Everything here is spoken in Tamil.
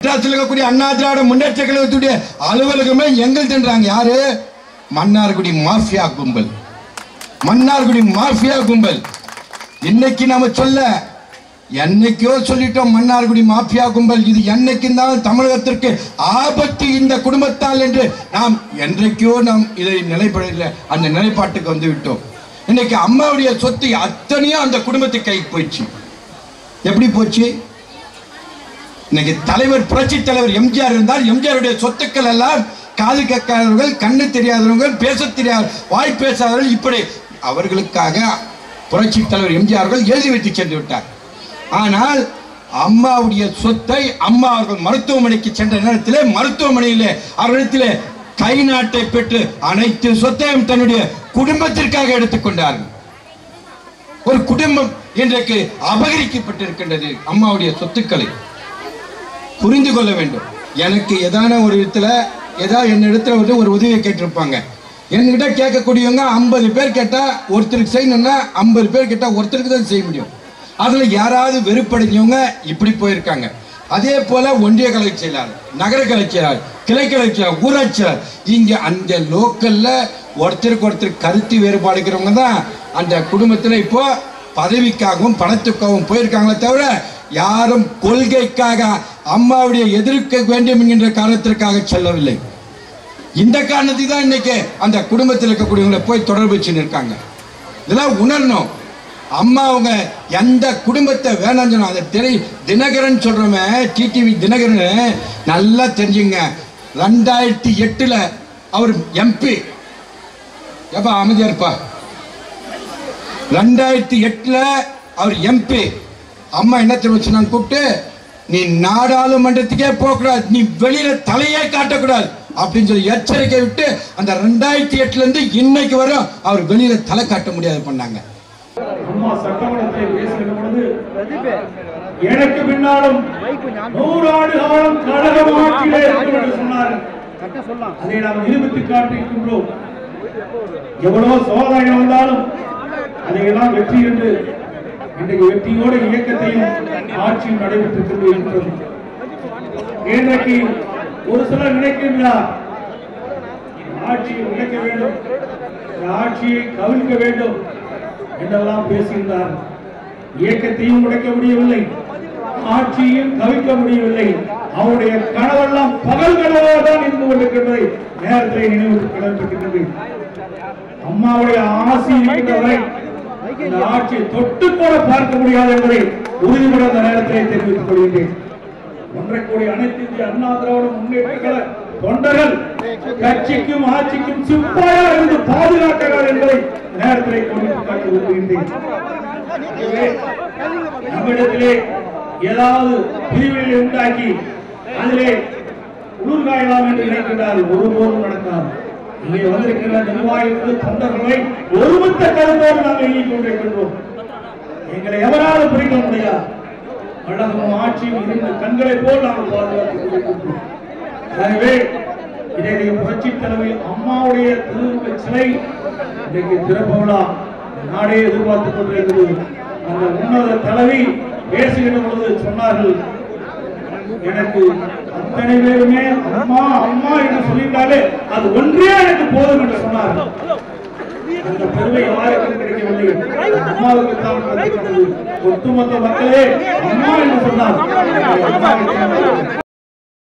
மெட்ராஸில் இருக்கக்கூடிய அண்ணா திராவிட முன்னேற்ற கழகத்துடைய அலுவலகமே எங்கள்துன்றாங்க யாரு மன்னார்குடி மாஃபியா கும்பல் மன்னார்குடி மாஃபியா கும்பல் இன்னைக்கு நாம சொல்ல என்னைக்கோ சொல்லிட்டோம் மன்னார்குடி மாஃபியா கும்பல் இது என்னைக்கும் தான் தமிழகத்திற்கு ஆபத்து இந்த குடும்பத்தால் என்று நாம் என்றைக்கோ நாம் இதை நிலைப்படல அந்த நிலைப்பாட்டுக்கு வந்து விட்டோம் இன்னைக்கு அம்மாவுடைய சொத்து அத்தனையும் அந்த குடும்பத்துக்கு கைக்கு போயிடுச்சு எப்படி போச்சு இன்னைக்கு தலைவர் புரட்சி தலைவர் எம்ஜிஆர் இருந்தால் எம்ஜிஆருடைய சொத்துக்கள் எல்லாம் காது கேட்காதவர்கள் கண்ணு தெரியாதவர்கள் பேச தெரியாத வாய் பேசாதவர்கள் இப்படி அவர்களுக்காக புரட்சி தலைவர் எம்ஜிஆர் அவர்கள் எழுதி வைத்து சென்று விட்டார் ஆனால் அம்மாவுடைய சொத்தை அம்மா அவர்கள் மருத்துவமனைக்கு சென்ற நேரத்திலே மருத்துவமனையிலே அவரிடத்திலே கை நாட்டை பெற்று அனைத்து சொத்தையும் தன்னுடைய குடும்பத்திற்காக எடுத்துக்கொண்டார்கள் ஒரு குடும்பம் இன்றைக்கு அபகரிக்கப்பட்டிருக்கின்றது அம்மாவுடைய சொத்துக்களை புரிந்து கொள்ள வேண்டும் எனக்கு ஏதான ஒரு இடத்துல ஏதாவது என் இடத்துல வந்து ஒரு உதவியை கேட்டிருப்பாங்க என்கிட்ட கேட்கக்கூடியவங்க ஐம்பது பேர் கேட்டால் ஒருத்தருக்கு செய்யணும்னா ஐம்பது பேர் கேட்டால் ஒருத்தருக்கு தான் செய்ய முடியும் அதில் யாராவது வெறுப்படைஞ்சவங்க இப்படி போயிருக்காங்க அதே போல ஒன்றிய கலை செயலாளர் நகர கலை செயலாளர் கிளை கலை செயலாளர் ஊராட்சி செயலாளர் இங்கே அந்த லோக்கல்ல ஒருத்தருக்கு ஒருத்தர் கருத்து வேறுபாடு இருக்கிறவங்க தான் அந்த குடும்பத்தில் இப்போ பதவிக்காகவும் பணத்துக்காகவும் போயிருக்காங்களே தவிர யாரும் கொள்கைக்காக அம்மாவுடைய எதிர்க்க வேண்டும் என்கின்ற காரணத்திற்காக செல்லவில்லை இந்த காரணத்துக்கு தான் இன்னைக்கு அந்த குடும்பத்தில் இருக்கக்கூடியவங்களை போய் தொடர்பு வச்சுன்னு இருக்காங்க இதெல்லாம் உணரணும் அம்மா அவங்க எந்த குடும்பத்தை வேணாம்னு சொன்னா அந்த திரை தினகரன் சொல்றோமே டிடிவி தினகரன் நல்லா தெரிஞ்சுங்க ரெண்டாயிரத்தி எட்டுல அவர் எம்பி எப்பா அமைதியா இருப்பா ரெண்டாயிரத்தி எட்டுல அவர் எம்பி அம்மா என்ன தெரியும் சொன்னாங்க கூப்பிட்டு நீ நாடாளுமன்றத்துக்கே போகக்கூடாது நீ வெளியில தலையே காட்டக்கூடாது அப்படின்னு சொல்லி எச்சரிக்கை விட்டு அந்த ரெண்டாயிரத்தி எட்டுல இருந்து இன்னைக்கு வரும் அவர் வெளியில தலை காட்ட முடியாது பண்ணாங்க அம்மா சட்டமன்றத்தில் பேசுகிற பொழுது எனக்கு பின்னாலும் நூறாண்டு காலம் கழகம் ஆட்சியிலே இருக்கும் என்று சொன்னார் அதை நாம் நிரூபித்து காட்டியிருக்கின்றோம் எவ்வளவு சோதனை வந்தாலும் அதையெல்லாம் வெற்றி என்று இன்றைக்கு வெற்றியோடு இயக்கத்தையும் ஆட்சியும் நடைபெற்று இருக்கிறது இன்றைக்கு ஒரு சிலர் நினைக்கின்றார் ஆட்சியை உடைக்க வேண்டும் இந்த ஆட்சியை கவிழ்க்க வேண்டும் என்றெல்லாம் பேசுகின்றார் இயக்கத்தையும் உடைக்க முடியவில்லை ஆட்சியையும் கவிழ்க்க முடியவில்லை அவருடைய கனவெல்லாம் பகல் கனவாக தான் இருந்து கொண்டிருக்கின்றதை நேரத்தில் நினைவு கிடந்திருக்கின்றது அம்மாவுடைய ஆசி இருக்கின்றவரை இந்த ஆட்சியை தொட்டு கூட பார்க்க முடியாது என்பதை உறுதிபட அந்த நேரத்திலே தெரிவித்துக் கொள்கின்றேன் ஒன்றை கூடிய அனைத்து இந்திய அண்ணா திராவிட முன்னேற்ற கழக தொண்டர்கள் கட்சிக்கும் ஆட்சிக்கும் சிப்பாயா இருந்து பாதுகாக்கிறார் என்பதை நேரத்திலே கொண்டு காட்டி விரும்புகின்றேன் எனவே, நம்மிடத்திலே ஏதாவது பிரிவுகளை உண்டாக்கி அதிலே உளுர்காயலாம் என்று நினைக்கின்றார்கள் ஒருபோதும் நடக்காது இங்கே வந்திருக்கிற நிர்வாகிகள் தொண்டர்களை ஒருமித்த கருத்தோடு நாங்கள் இயங்கிக் கொண்டிருக்கின்றோம் எங்களை எவராலும் பிரிக்க முடியாது கழகமும் ஆட்சியும் இருந்த கண்களைப் போல் நாங்கள் பாதுகாத்துக் கொண்டிருக்கின்றோம் எனவே இதை புரட்சி தலைவி அம்மாவுடைய திருவுருவ சிலை இன்றைக்கு திறப்பு விழா நாடே எதிர்பார்த்துக் கொண்டிருக்கிறது அந்த உன்னத தலைவி பேசுகின்ற பொழுது சொன்னார்கள் எனக்கு அத்தனை பேருமே அம்மா அம்மா என்று சொல்லிட்டாலே அது ஒன்றே எனக்கு போதும் என்று சொன்னார்கள் அந்த பெருமை யாருக்கும் கிடைக்கவில்லை அம்மாவுக்கு தான் கிடைக்கிறது ஒட்டுமொத்த மக்களே அம்மா என்று சொன்னார்